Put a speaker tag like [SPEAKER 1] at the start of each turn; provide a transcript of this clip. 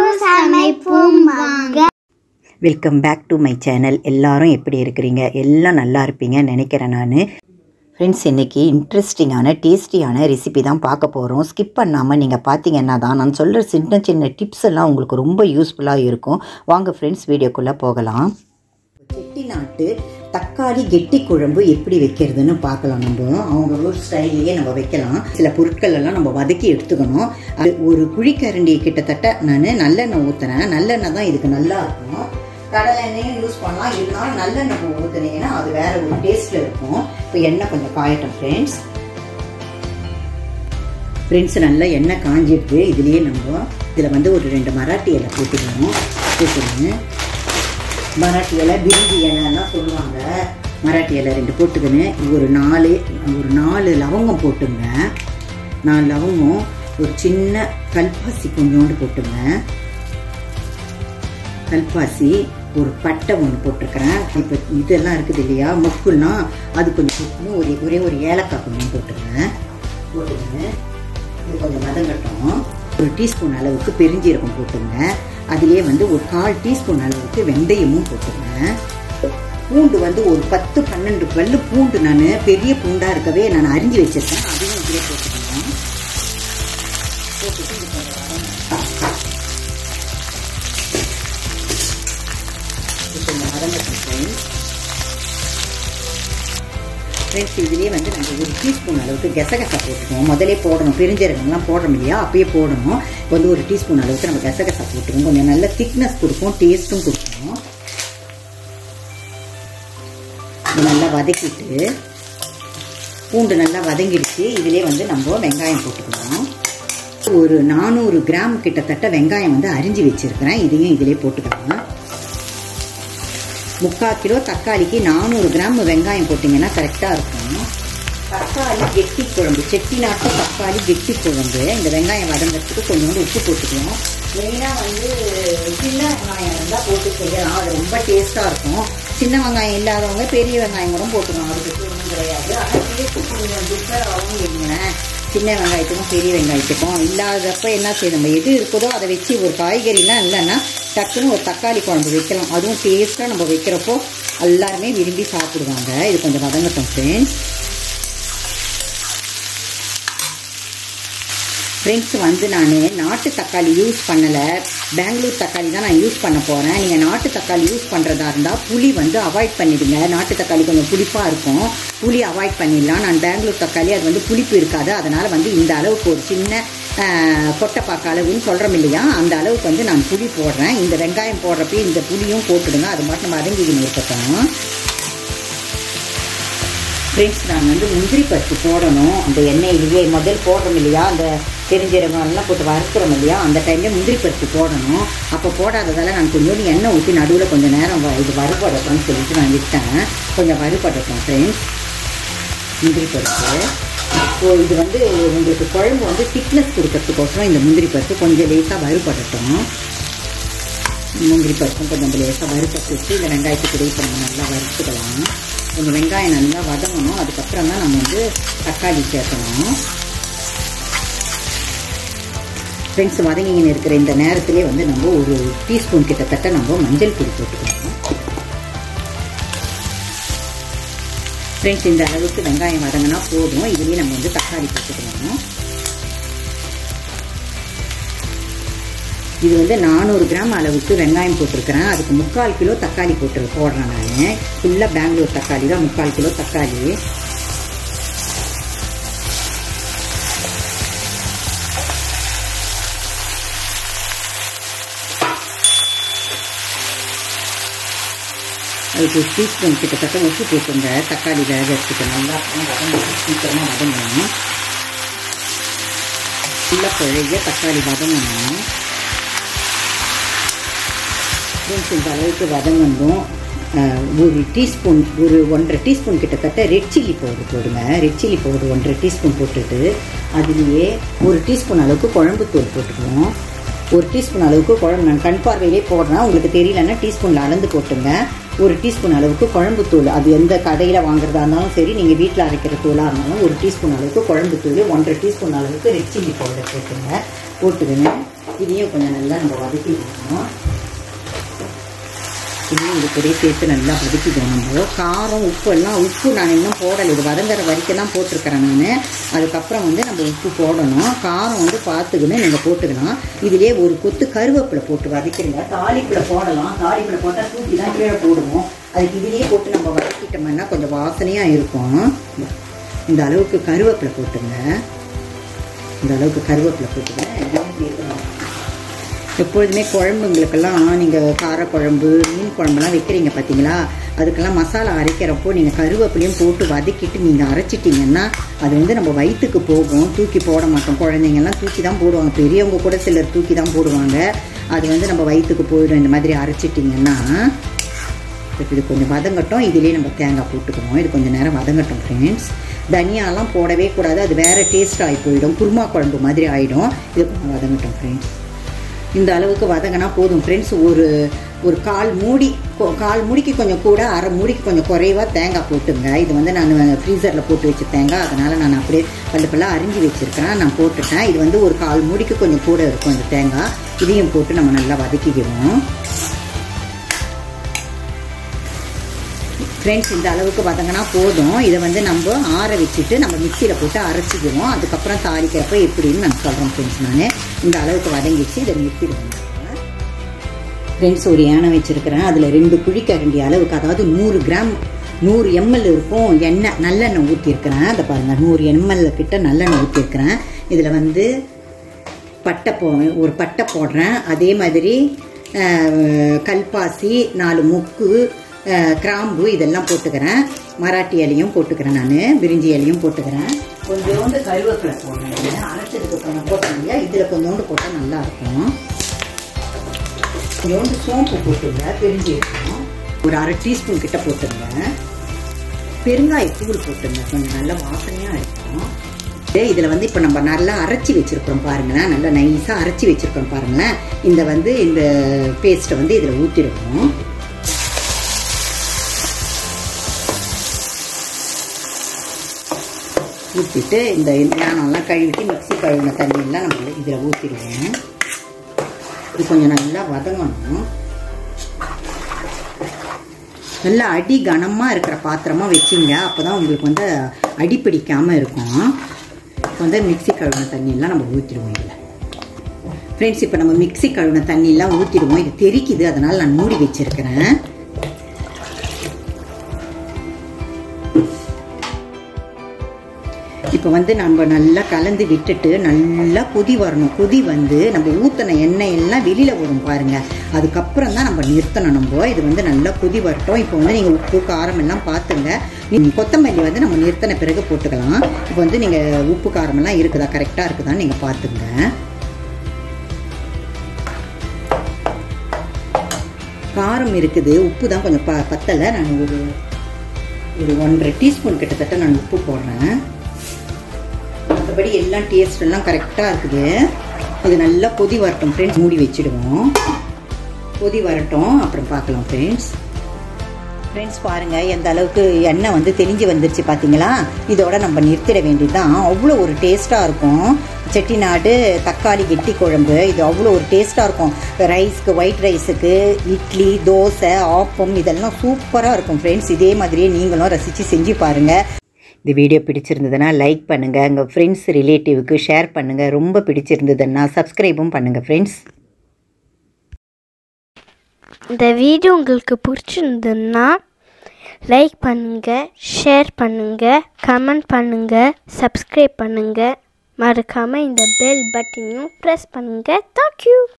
[SPEAKER 1] சமைப்போம் வாங்க
[SPEAKER 2] welcome back to my channel எல்லாரும் எப்படி இருக்கிறீங்க எல்லாம் நல்லா இருப்பீங்கன்னு நினைக்கிறேன் நான் ஃப்ரெண்ட்ஸ் இன்றைக்கி இன்ட்ரெஸ்டிங்கான டேஸ்டியான ரெசிபி தான் பார்க்க போகிறோம் ஸ்கிப் பண்ணாமல் நீங்கள் பார்த்தீங்கன்னா தான் நான் சொல்கிற சின்ன சின்ன டிப்ஸ் எல்லாம் உங்களுக்கு ரொம்ப யூஸ்ஃபுல்லாக இருக்கும் வாங்க ஃப்ரெண்ட்ஸ் வீடியோக்குள்ளே போகலாம் செட்டிநாட்டு தக்காளி கெட்டி குழம்பு எப்படி வைக்கிறதுன்னு பார்க்கலாம் நம்ம அவங்க ஒரு ஸ்டைல்லையே நம்ம வைக்கலாம் சில பொருட்கள் எல்லாம் நம்ம வதக்கி எடுத்துக்கணும் அது ஒரு குழிக்கரண்டி கிட்டத்தட்ட நான் நல்லெண்ணெய் ஊற்றுறேன் நல்லெண்ணெய் தான் இதுக்கு நல்லா இருக்கும் கடலை எண்ணெயும் யூஸ் பண்ணலாம் இருந்தாலும் நல்லெண்ணெய் ஊற்றுனீங்கன்னா அது வேற ஒரு டேஸ்ட்டில் இருக்கும் இப்போ எண்ணெய் கொஞ்சம் காயட்டும் ஃப்ரெண்ட்ஸ் ஃப்ரெண்ட்ஸ் நல்லா எண்ணெய் காஞ்சிடுது இதுலேயே நம்ம இதில் வந்து ஒரு ரெண்டு மராட்டி இலை போட்டுக்கணும் போட்டுக்கணும் மராட்டி இலை பிரிஞ்சி இலைலாம் சொல்லுவாங்க மராட்டி இலை ரெண்டு போட்டுக்கின்னு ஒரு நாலு ஒரு நாலு லவங்கம் போட்டுங்க நாலு லவங்கம் ஒரு சின்ன கல்பாசி கொஞ்சோண்டு போட்டுங்க கல்பாசி ஒரு பட்டை ஒன்று போட்டிருக்கிறேன் இப்போ இதெல்லாம் இருக்குது இல்லையா மொக்குன்னா அது கொஞ்சம் போட்டுக்கணும் ஒரு ஒரே ஒரு ஏலக்காய் கொஞ்சம் போட்டுருங்க போட்டுங்க இது கொஞ்சம் வதங்கட்டும் ஒரு டீஸ்பூன் அளவுக்கு பெருஞ்சீரகம் போட்டுங்க அதுலேயே வந்து ஒரு கால் டீஸ்பூன் அளவுக்கு வெந்தயமும் போட்டுங்க பூண்டு வந்து ஒரு பத்து பன்னெண்டு பல்லு பூண்டு நான் பெரிய பூண்டாக இருக்கவே நான் அரிஞ்சு வச்சிருக்கேன் அதையும் இதிலே போட்டுக்கணும் போட்டுட்டு இது கொஞ்சம் வதங்கட்டும். இது கொஞ்சம் வதங்கட்டும் ஃப்ரெண்ட்ஸ் ஃப்ரெண்ட்ஸ் இதுலேயே வந்து நம்ம ஒரு டீஸ்பூன் அளவுக்கு கெசகசா போட்டுக்குவோம் முதலே போடணும் பெருஞ்சீரகம்லாம் போடுறோம் இல்லையா அப்பயே போடணும் இப்போ வந்து ஒரு டீஸ்பூன் அளவுக்கு நம்ம கெசகசா போட்டுக்கணும் கொஞ்சம் நல்ல திக்னஸ் கொடுக்கும் டேஸ்ட்டும் கொடுக்கும் இது நல்லா வதக்கிட்டு பூண்டு நல்லா வதங்கிடுச்சு இதுலேயே வந்து நம்ம வெங்காயம் போட்டுக்கணும் ஒரு நானூறு கிராம் கிட்டத்தட்ட வெங்காயம் வந்து அரிஞ்சு வச்சிருக்கிறேன் இதையும் இதிலே போட்டுக்கலாம் முக்கால் கிலோ தக்காளிக்கு நானூறு கிராம் வெங்காயம் போட்டிங்கன்னா கரெக்டாக இருக்கும் தக்காளி கெட்டி குழம்பு செட்டிநாட்டு தக்காளி கெட்டி குழம்பு இந்த வெங்காயம் வதங்கிறதுக்கு கொஞ்சோண்டு உப்பு போட்டுக்கணும் மெயினாக வந்து சின்ன வெங்காயம் இருந்தால் போட்டு செய்யலாம் அது ரொம்ப டேஸ்ட்டாக இருக்கும் சின்ன வெங்காயம் இல்லாதவங்க பெரிய வெங்காயம் கூட போட்டுக்கணும் அதுக்கு ஒன்றும் கிடையாது ஆனால் டேஸ்ட் கொஞ்சம் டிஃபர் ஆகும் வைங்களேன் சின்ன வெங்காயத்துக்கும் பெரிய வெங்காயத்துக்கும் இல்லாதப்ப என்ன செய்யணும் நம்ம எது இருக்குதோ அதை வச்சு ஒரு காய்கறிலாம் இல்லைன்னா டக்குன்னு ஒரு தக்காளி குழம்பு வைக்கலாம் அதுவும் டேஸ்ட்டாக நம்ம வைக்கிறப்போ எல்லாருமே விரும்பி சாப்பிடுவாங்க இது கொஞ்சம் வதங்கட்டும் ஃப்ரெண்ட்ஸ் ஃப்ரெண்ட்ஸ் வந்து நான் நாட்டு தக்காளி யூஸ் பண்ணலை பெங்களூர் தக்காளி தான் நான் யூஸ் பண்ண போகிறேன் நீங்கள் நாட்டு தக்காளி யூஸ் பண்ணுறதா இருந்தால் புளி வந்து அவாய்ட் பண்ணிடுங்க நாட்டு தக்காளி கொஞ்சம் புளிப்பாக இருக்கும் புளி அவாய்ட் பண்ணிடலாம் நான் பெங்களூர் தக்காளி அது வந்து புளிப்பு இருக்காது அதனால் வந்து இந்த அளவுக்கு ஒரு சின்ன கொட்டைப்பாக்க அளவுன்னு சொல்கிறோம் இல்லையா அந்த அளவுக்கு வந்து நான் புளி போடுறேன் இந்த வெங்காயம் போடுறப்ப இந்த புளியும் போட்டுடுங்க அது மட்டும் வதங்கிக்கணும் இருக்கட்டும் ஃப்ரெண்ட்ஸ் நான் வந்து முந்திரி பருப்பு போடணும் அந்த எண்ணெயிலேயே முதல் போடுறோம் இல்லையா அந்த பெருஞ்சீரகம் எல்லாம் போட்டு வறுக்கிறோம் இல்லையா அந்த டைமில் முந்திரி பருப்பு போடணும் அப்போ போடாததால் நான் கொஞ்சோண்டு எண்ணெய் ஊற்றி நடுவில் கொஞ்சம் நேரம் வ- இது வறுபடட்டும்னு சொல்லிட்டு நான் விட்டேன் கொஞ்சம் வறுபடட்டும் ஃப்ரெண்ட்ஸ் முந்திரி பருப்பு ஸோ இது வந்து உங்களுக்கு குழம்பு வந்து திக்னஸ் கொடுக்கறதுக்கோசரம் இந்த முந்திரி பருப்பு கொஞ்சம் லேசாக வறுபடட்டும் முந்திரி பருப்பும் கொஞ்சம் லேசாக வறுப்பட்டு வச்சு இந்த வெங்காயத்துக்கு கூட இப்போ நம்ம நல்லா வறுத்துக்கலாம் கொஞ்சம் வெங்காயம் நல்லா வதங்கணும் அதுக்கப்புறம் தான் நம்ம வந்து தக்காளி சேர்க்கணும் ஃப்ரெண்ட்ஸ் வதங்கின்னு இருக்கிற இந்த நேரத்திலே வந்து நம்ம ஒரு டீஸ்பூன் கிட்டத்தட்ட நம்ம மஞ்சள் பொடி போட்டுக்கணும் ஃப்ரெண்ட்ஸ் இந்த அளவுக்கு வெங்காயம் வதங்கினா போதும் இதுலேயே நம்ம வந்து தக்காளி போட்டுக்கணும் இது வந்து நானூறு கிராம் அளவுக்கு வெங்காயம் போட்டிருக்கிறேன் அதுக்கு முக்கால் கிலோ தக்காளி போட்டு போடுறேன் நான் ஃபுல்லாக பெங்களூர் தக்காளி தான் முக்கால் கிலோ தக்காளி அதுக்கு ஒரு டீஸ்பூன் கிட்டத்தட்ட உப்பு போட்டுங்க தக்காளி வேகிறதுக்கு நல்லா வதங்கி சீக்கிரமாக வதங்கணும் ஃபுல்லாக குழைய தக்காளி வதங்கணும் ஃப்ரெண்ட்ஸ் இந்த அளவுக்கு வதங்கணும் அஹ், ஒரு டீஸ்பூன் ஒரு ஒன்றரை டீஸ்பூன் கிட்டத்தட்ட ரெட் சில்லி பவுடர் போடுங்க ரெட் சில்லி பவுடர் ஒன்றரை டீஸ்பூன் போட்டுட்டு அதுலேயே ஒரு டீஸ்பூன் அளவுக்கு குழம்புத்தூள் போட்டுக்குவோம் ஒரு டீஸ்பூன் அளவுக்கு குழம்பு நான் கண் பார்வையிலே போடுறேன் உங்களுக்கு தெரியலன்னா டீஸ்பூனில் அளந்து போட்டுங்க ஒரு டீஸ்பூன் அளவுக்கு குழம்புத்தூள் அது எந்த கடையில் வாங்குறதா இருந்தாலும் சரி நீங்கள் வீட்டில் அரைக்கிற தூளாக இருந்தாலும் ஒரு டீஸ்பூன் அளவுக்கு குழம்புத்தூள் ஒன்றரை டீஸ்பூன் அளவுக்கு ரெட் சில்லி பவுடர் போட்டுங்க போட்டுக்கங்க இதையும் கொஞ்சம் நல்லா நம்ம வதக்கிக்கணும் இதையும் இது கூடயே சேர்த்து நல்லா வதக்கிக்கணும் நம்ம காரம் உப்பு எல்லாம் உப்பு நான் இன்னும் போடலை இது வதங்குற வரைக்கும் தான் போட்டிருக்கிறேன் நான் அதுக்கப்புறம் வந்து நம்ம உப்பு போடணும் காரம் வந்து பார்த்துக்கின்னு நீங்கள் போட்டுக்கலாம் இதுலேயே ஒரு கொத்து கருவேப்பிலை போட்டு வதக்கிடுங்க தாளிப்பில் போடலாம் தாளிப்பில் போட்டால் தூக்கி தான் கீழே போடுவோம் அதுக்கு இதுலேயே போட்டு நம்ம வதக்கிட்டோம்னா கொஞ்சம் வாசனையாக இருக்கும் இந்த அளவுக்கு கருவேப்பிலை போட்டுங்க இந்த அளவுக்கு கருவேப்பிலை போட்டுங்க இதையும் சேர்க்கணும் எப்பொழுதுமே குழம்புங்களுக்கெல்லாம் நீங்கள் காரக்குழம்பு மீன் குழம்புலாம் வைக்கிறீங்க பார்த்தீங்களா அதுக்கெல்லாம் மசாலா அரைக்கிறப்போ நீங்கள் கருவேப்பிலையும் போட்டு வதக்கிட்டு நீங்கள் அரைச்சிட்டிங்கன்னா அது வந்து நம்ம வயிற்றுக்கு போகும் தூக்கி போட மாட்டோம் குழந்தைங்கெல்லாம் தூக்கி தான் போடுவாங்க பெரியவங்க கூட சிலர் தூக்கி தான் போடுவாங்க அது வந்து நம்ம வயிற்றுக்கு போயிடும் இந்த மாதிரி அரைச்சிட்டிங்கன்னா இப்போ இது கொஞ்சம் வதங்கட்டும் இதுலேயே நம்ம தேங்காய் போட்டுக்கணும் இது கொஞ்சம் நேரம் வதங்கட்டும் ஃப்ரெண்ட்ஸ் தனியாலாம் போடவே கூடாது அது வேறு டேஸ்ட் ஆகி போயிடும் குருமா குழம்பு மாதிரி ஆகிடும் இது கொஞ்சம் வதங்கட்டும் ஃப்ரெண்ட்ஸ் இந்த அளவுக்கு வதங்கினா போதும் ஃப்ரெண்ட்ஸ் ஒரு ஒரு கால் மூடி கொ- கால் மூடிக்கு கொஞ்சம் கூட அரை மூடிக்கு கொஞ்சம் குறைவாக தேங்காய் போட்டுங்க இது வந்து நான் ஃப்ரீசரில் போட்டு வச்ச தேங்காய் அதனால் நான் அப்படியே பல்லு பல்லாக அரிஞ்சு வச்சுருக்கேன் நான் போட்டுட்டேன் இது வந்து ஒரு கால் மூடிக்கு கொஞ்சம் கூட இருக்கும் இந்த தேங்காய் இதையும் போட்டு நம்ம நல்லா வதக்கிக்குவோம் ஃப்ரெண்ட்ஸ் இந்த அளவுக்கு வதங்கினா போதும் இதை வந்து நம்ம ஆற வச்சுட்டு நம்ம மிக்சியில் போட்டு அரைச்சிக்குவோம் அதுக்கப்புறம் தாளிக்கிறப்ப எப்படின்னு நான் சொல்கிறேன் ஃப்ரெண்ட்ஸ் நான் இந்த அளவுக்கு வதங்கிச்சு இதை நிறுத்திடுவோம் ஃப்ரெண்ட்ஸ் ஒரு யானை வச்சுருக்கிறேன் அதில் ரெண்டு குழிக்கரண்டி அளவுக்கு அதாவது நூறு கிராம் நூறு எம்எல் இருக்கும் எண்ணெய் நல்லெண்ணெய் ஊற்றிருக்கிறேன் அதை பாருங்கள் நூறு எம்எல் கிட்ட நல்லெண்ணெய் ஊற்றிருக்கிறேன் இதில் வந்து பட்டை போ ஒரு பட்டை போடுறேன் அதே மாதிரி அஹ், கல்பாசி நாலு முக்கு அஹ், கிராம்பு இதெல்லாம் போட்டுக்கிறேன் மராட்டி இலையும் போட்டுக்கிறேன் நான் பிரிஞ்சி இலையும் போட்டுக்கிறேன் கொஞ்சோண்டு கருவேப்பிலை போடுறேன் நான். அரைச்சதுக்கு கொஞ்சம் போட்டேன் இல்லையா இதில் கொஞ்சோண்டு போட்டால் நல்லாயிருக்கும் கொஞ்சோண்டு சோம்பு போட்டுங்க பிரிஞ்சு இருக்கும் ஒரு அரை டீஸ்பூன் கிட்ட போட்டுருங்க பெருங்காய தூள் போட்டுங்க கொஞ்சம் நல்ல வாசனையாக இருக்கும் இதில் வந்து இப்போ நம்ம நல்லா அரைச்சி வச்சிருக்கிறோம் பாருங்களேன் நல்லா நைஸாக அரைச்சி வச்சிருக்கிறோம் பாருங்களேன் இந்த வந்து இந்த பேஸ்ட்டை வந்து இதில் ஊற்றிடுவோம் ஊற்றிட்டு இந்த யானம்லாம் கழுவிட்டு மிக்ஸி கழுவின தண்ணியெல்லாம் நம்ம இதில் ஊற்றிடுவோம் இது கொஞ்சம் நல்லா வதங்கணும் நல்லா அடி கனமாக இருக்கிற பாத்திரமா வச்சிங்க அப்போ தான் உங்களுக்கு வந்து அடி பிடிக்காமல் இருக்கும் இப்போ வந்து மிக்ஸி கழுவின தண்ணியெல்லாம் நம்ம ஊற்றிடுவோம் இதில் ஃப்ரெண்ட்ஸ் இப்போ நம்ம மிக்ஸி கழுவின தண்ணியெல்லாம் ஊற்றிடுவோம் இது தெறிக்குது அதனால் நான் மூடி வச்சிருக்கிறேன் இப்போ வந்து நம்ம நல்லா கலந்து விட்டுட்டு நல்லா கொதி வரணும் கொதி வந்து நம்ம ஊற்றின எண்ணெய் எல்லாம் வெளியில் வரும் பாருங்க அதுக்கப்புறம் தான் நம்ம நிறுத்தணும் நம்ம இது வந்து நல்லா கொதி வரட்டும் இப்போ வந்து நீங்கள் உப்பு காரம் எல்லாம் பார்த்துங்க நீ- கொத்தமல்லி வந்து நம்ம நிறுத்தின பிறகு போட்டுக்கலாம் இப்போ வந்து நீங்கள் உப்பு காரம் எல்லாம் இருக்குதா கரெக்டாக இருக்குதான்னு நீங்கள் பார்த்துங்க காரம் இருக்குது உப்பு தான் கொஞ்சம் ப பத்தலை நான் ஒரு ஒரு ஒன்றரை டீஸ்பூன் கிட்டத்தட்ட நான் உப்பு போடுறேன் மற்றபடி எல்லாம் டேஸ்ட் எல்லாம் கரெக்டாக இருக்குது இது நல்லா கொதி வரட்டும் ஃப்ரெண்ட்ஸ் மூடி வச்சிடுவோம் கொதி வரட்டும் அப்புறம் பார்க்கலாம் ஃப்ரெண்ட்ஸ் ஃப்ரெண்ட்ஸ் பாருங்கள் எந்த அளவுக்கு எண்ணெய் வந்து தெளிஞ்சு வந்துருச்சு பார்த்தீங்களா இதோட நம்ம நிறுத்திட வேண்டியதுதான் அவ்வளோ ஒரு டேஸ்ட்டாக இருக்கும் செட்டிநாடு தக்காளி கெட்டி குழம்பு இது அவ்வளோ ஒரு டேஸ்ட்டாக இருக்கும் ரைஸ்க்கு ஒயிட் ரைஸுக்கு இட்லி தோசை ஆப்பம் இதெல்லாம் சூப்பராக இருக்கும் ஃப்ரெண்ட்ஸ் இதே மாதிரியே நீங்களும் ரசித்து செஞ்சு பாருங்கள் இந்த வீடியோ பிடிச்சிருந்ததுன்னா லைக் பண்ணுங்கள் உங்கள் ஃப்ரெண்ட்ஸ் ரிலேட்டிவ்க்கு ஷேர் பண்ணுங்கள் ரொம்ப பிடிச்சிருந்ததுன்னா சப்ஸ்கிரைபும் பண்ணுங்கள் ஃப்ரெண்ட்ஸ்
[SPEAKER 1] இந்த வீடியோ உங்களுக்கு பிடிச்சிருந்ததுன்னா லைக் பண்ணுங்கள் ஷேர் பண்ணுங்கள் கமெண்ட் பண்ணுங்கள் சப்ஸ்கிரைப் பண்ணுங்கள் மறக்காமல் இந்த பெல் பட்டனையும் ப்ரெஸ் பண்ணுங்கள் தேங்க்யூ